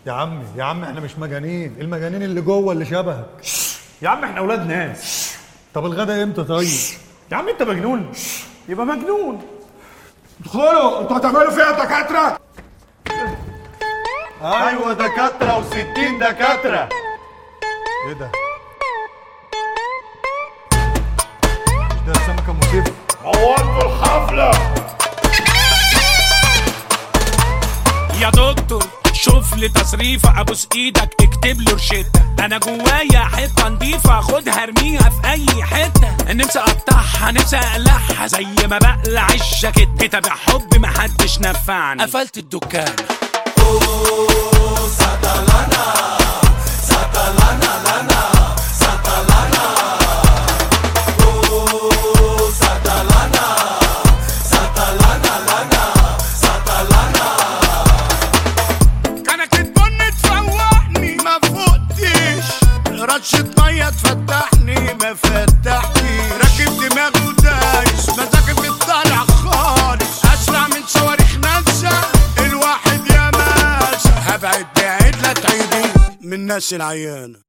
يا عمي يا عم احنا مش مجانين المجانين اللي جوه اللي شبهك يا عم احنا اولاد ناس طب الغدا امتى طيب يا عم انت مجنون يبقى مجنون ادخلوا انتوا هتعملوا فيها دكاتره ايوه دكاتره و60 دكاتره ايه ده مش ده سمكه مسيف عورتوا الحفله يا دكتور شوف لي تصريفة ابوس ايدك اكتب له روشتة انا جوايا حتة نضيفة خدها ارميها في اي حتة نفسي اقطعها نفسي اقلعها زي ما بقلع الجاكيت كتاب حب محدش نفعني قفلت الدكان كانت البن تفوقني ما فوقتش رشة مية تفتحني ما فتحتي راكب دماغي ودايس مزاجي بيطلع خالص اسرع من صواريخ ناسا الواحد يا ماسة هبعد بعيد لا تعيدي من الناس العيانة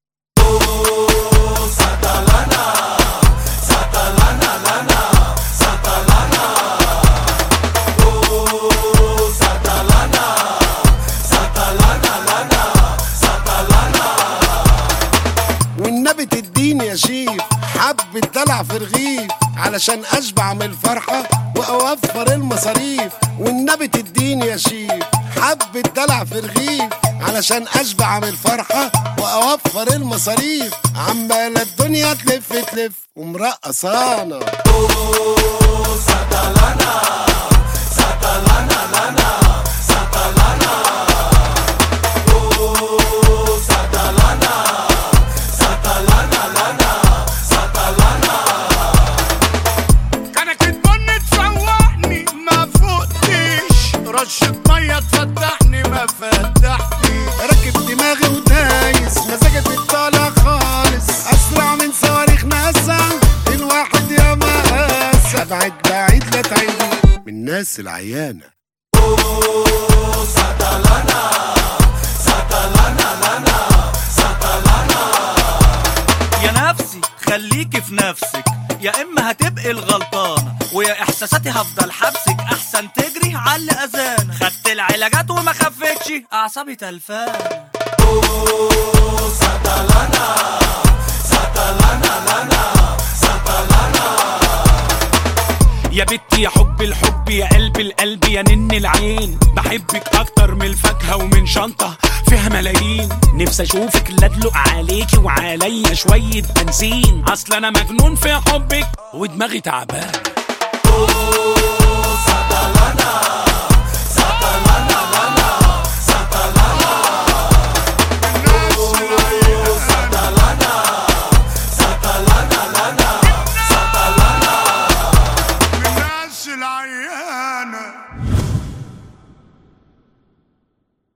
والنبي تديني يا شيف حبة دلع في رغيف علشان اشبع من الفرحة واوفر المصاريف والنبي تديني يا شيف حبة دلع في رغيف علشان اشبع من الفرحة واوفر المصاريف عمالة الدنيا تلف تلف ومرقصانا كانت البن تفوقني ما فوقتش رشة مية تفتحني ما فتحتي راكب دماغي ودايس مزاجي بيطلع خالص اسرع من صواريخ ناسا الواحد يا مقاسة ابعد بعيد لا تعيدي من الناس العيانة يا نفسي خليكي في نفسك يا اما هتبقي الغلطانه ويا احساساتي هفضل حبسك احسن تجري على الاذان خدت العلاجات وما خفتش اعصابي تلفانه يا بنتي يا حب الحب يا قلب القلب يا نن العين بحبك اكتر من الفاكهه ومن شنطه فيها ملايين نفسي اشوفك لا ادلق عليكي وعليا شويه بنزين اصل انا مجنون في حبك ودماغي تعبان